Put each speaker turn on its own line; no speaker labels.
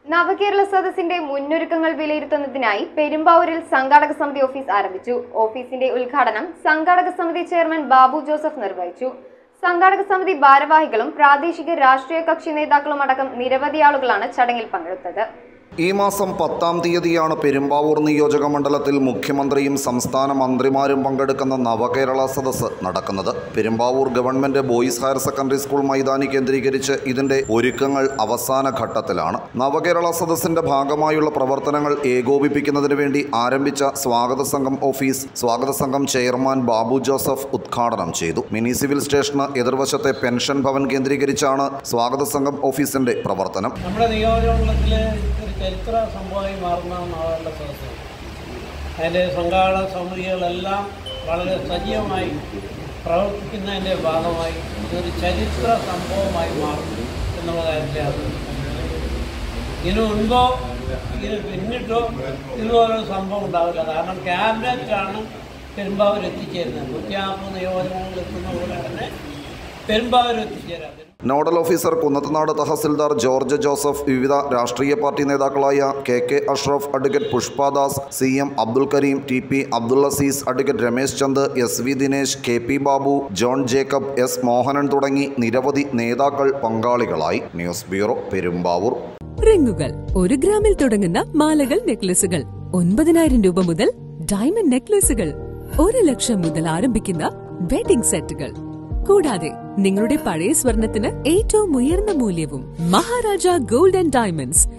നവകേരള സദസ്സിന്റെ മുന്നൊരുക്കങ്ങൾ വിലയിരുത്തുന്നതിനായി പെരുമ്പാവൂരിൽ സംഘാടക സമിതി ഓഫീസ് ആരംഭിച്ചു ഓഫീസിന്റെ ഉദ്ഘാടനം സംഘാടക സമിതി ചെയർമാൻ ബാബു ജോസഫ് നിർവഹിച്ചു സംഘാടക സമിതി ഭാരവാഹികളും പ്രാദേശിക രാഷ്ട്രീയ കക്ഷി നേതാക്കളും അടക്കം നിരവധി ആളുകളാണ് ചടങ്ങിൽ പങ്കെടുത്തത്
ഈ മാസം പത്താം തീയതിയാണ് പെരുമ്പാവൂർ നിയോജക മണ്ഡലത്തിൽ മുഖ്യമന്ത്രിയും സംസ്ഥാന മന്ത്രിമാരും പങ്കെടുക്കുന്ന നവകേരള സദസ്സ് നടക്കുന്നത് Perumbavoor government boys higher secondary school മൈതാനി കേന്ദ്രീകരിച്ച് ഇതിന്റെ ഒരുക്കങ്ങൾ അവസാന ഘട്ടത്തിലാണ് നവകേരള സദസ്സിന്റെ ഭാഗമായുള്ള പ്രവർത്തനങ്ങൾ ഏകോപിപ്പിക്കുന്നതിന് വേണ്ടി ആരംഭിച്ച സ്വാഗത സംഘം ഓഫീസ് സ്വാഗത സംഘം ചെയർമാൻ ബാബു ജോസഫ് ഉദ്ഘാടനം ചെയ്തു മിനി സിവിൽ സ്റ്റേഷന് എതിർവശത്തെ പെൻഷൻ ഭവൻ കേന്ദ്രീകരിച്ചാണ് സ്വാഗത സംഘം ഓഫീസിന്റെ പ്രവർത്തനം
നമ്മുടെ നിയോജകമണ്ഡലത്തിലെ ഒരു ചരിത്ര സംഭവമായി മാറുന്ന നാളുകളുടെ സദസ്സ് അതിൻ്റെ സംഘാടക സമിതികളെല്ലാം വളരെ സജീവമായി പ്രവർത്തിക്കുന്നതിൻ്റെ ഭാഗമായി ഇതൊരു ചരിത്ര സംഭവമായി മാറും എന്നുള്ള കാര്യത്തിലാണ് ഇതിനു മുൻപോ ഇതിന് പിന്നിട്ടോ ഇതുപോലൊരു സംഭവം ഉണ്ടാവില്ല കാരണം ക്യാബിനറ്റാണ് പെരുമ്പാവൂർ എത്തിച്ചേരുന്നത് നൂറ്റി നാൽപ്പത് നിയോജകങ്ങളിൽ എത്തുന്ന പോലെ തന്നെ പെരുമ്പാവൂർ എത്തിച്ചേരാം
nodal officer Kunnathunad tahsildar George Joseph വിവിധ രാഷ്ട്രീയ പാർട്ടി നേതാക്കളായ K K Ashraf advocate Pushpadas C M Abdul Kareem T P Abdul Azeez advocate Ramesh Chand S V Dinesh K P Babu John Jacob S Mohanan തുടങ്ങി നിരവധി നേതാക്കൾ പങ്കാളികളായി ന്യൂസ് ബ്യൂറോ പെരുമ്പാവൂർ
റിങ്ങുകൾ ഒരു ഗ്രാമിൽ തുടങ്ങുന്ന മാലകൾ നെക്ലസുകൾ ഒൻപതിനായിരം രൂപ മുതൽ ഡയമണ്ട് നെക്ലസുകൾ ഒരു ലക്ഷം മുതൽ ആരംഭിക്കുന്ന വെഡിംഗ് സെറ്റുകൾ കൂടാതെ നിങ്ങളുടെ പഴയ സ്വർണത്തിന് ഏറ്റവും ഉയർന്ന മൂല്യവും മഹാരാജ ഗോൾഡ് ആൻഡ് ഡയമണ്ട്സ്